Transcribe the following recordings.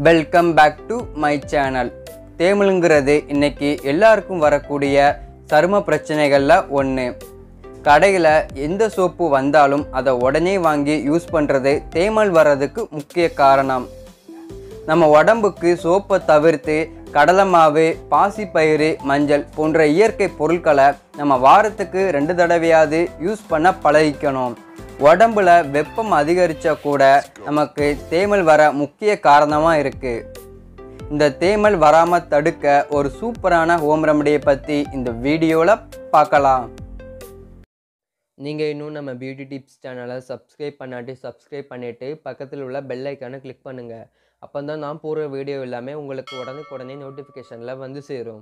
welcome back to my channel தேமலுங்கிறது இன்னைக்கு எல்லாருக்கும் வரக்கூடிய சரும பிரச்சனைகளில் ஒன்று கடையில் எந்த சோப்பு வந்தாலும் அதை உடனே வாங்கி யூஸ் பண்ணுறது தேமல் வர்றதுக்கு முக்கிய காரணம் நம்ம உடம்புக்கு சோப்பை தவிர்த்து கடலை மாவு பாசிப்பயிறு மஞ்சள் போன்ற இயற்கை பொருட்களை நம்ம வாரத்துக்கு ரெண்டு தடவையாவது யூஸ் பண்ண பழகிக்கணும் உடம்புல வெப்பம் அதிகரித்தா கூட நமக்கு தேமல் வர முக்கிய காரணமாக இருக்குது இந்த தேமல் வராமல் தடுக்க ஒரு சூப்பரான ஹோம் ரெமடியை பற்றி இந்த வீடியோவில் பார்க்கலாம் நீங்கள் இன்னும் நம்ம பியூட்டி டிப்ஸ் சேனலை சப்ஸ்கிரைப் பண்ணாட்டி சப்ஸ்கிரைப் பண்ணிவிட்டு பக்கத்தில் உள்ள பெல் ஐக்கானை கிளிக் பண்ணுங்கள் அப்போ தான் நான் போடுற வீடியோ எல்லாமே உங்களுக்கு உடனுக்குடனே நோட்டிஃபிகேஷனில் வந்து சேரும்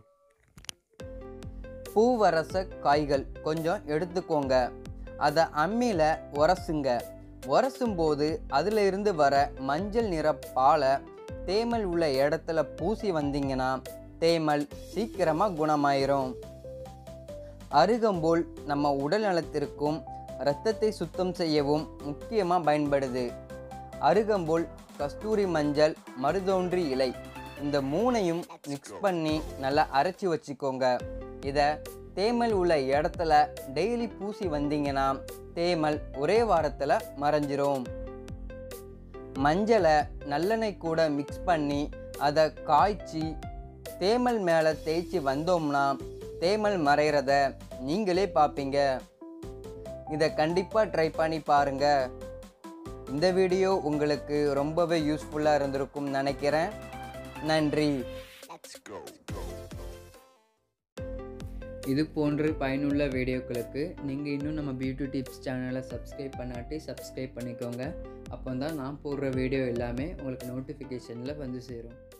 பூவரச காய்கள் கொஞ்சம் எடுத்துக்கோங்க அதை அம்மியில் உரசுங்க உரசும் போது அதில் இருந்து வர மஞ்சள் நிற பாலை தேமல் உள்ள இடத்துல பூசி வந்தீங்கன்னா தேமல் சீக்கிரமாக குணமாயிரும் அருகம்புல் நம்ம உடல் நலத்திற்கும் இரத்தத்தை சுத்தம் செய்யவும் முக்கியமாக பயன்படுது அருகம்புல் கஸ்தூரி மஞ்சள் மருதோன்றி இலை இந்த மூணையும் மிக்ஸ் பண்ணி நல்லா அரைச்சி வச்சுக்கோங்க இதை தேமல் உள்ள இடத்துல டெய்லி பூசி வந்தீங்கன்னா தேமல் ஒரே வாரத்தில் மறைஞ்சிரும் மஞ்சளை நல்லெண்ணெய் கூட மிக்ஸ் பண்ணி அதை காய்ச்சி தேமல் மேலே தேய்ச்சி வந்தோம்னா தேமல் மறைகிறத நீங்களே பார்ப்பீங்க இதை கண்டிப்பாக ட்ரை பண்ணி பாருங்க இந்த வீடியோ உங்களுக்கு ரொம்பவே யூஸ்ஃபுல்லாக இருந்திருக்கும் நினைக்கிறேன் நன்றி இது போன்று பயனுள்ள வீடியோக்களுக்கு நீங்கள் இன்னும் நம்ம பியூட்டி டிப்ஸ் சேனலை சப்ஸ்கிரைப் பண்ணாட்டி சப்ஸ்கிரைப் பண்ணிக்கோங்க அப்போ தான் நான் போடுற வீடியோ எல்லாமே உங்களுக்கு நோட்டிஃபிகேஷனில் வந்து சேரும்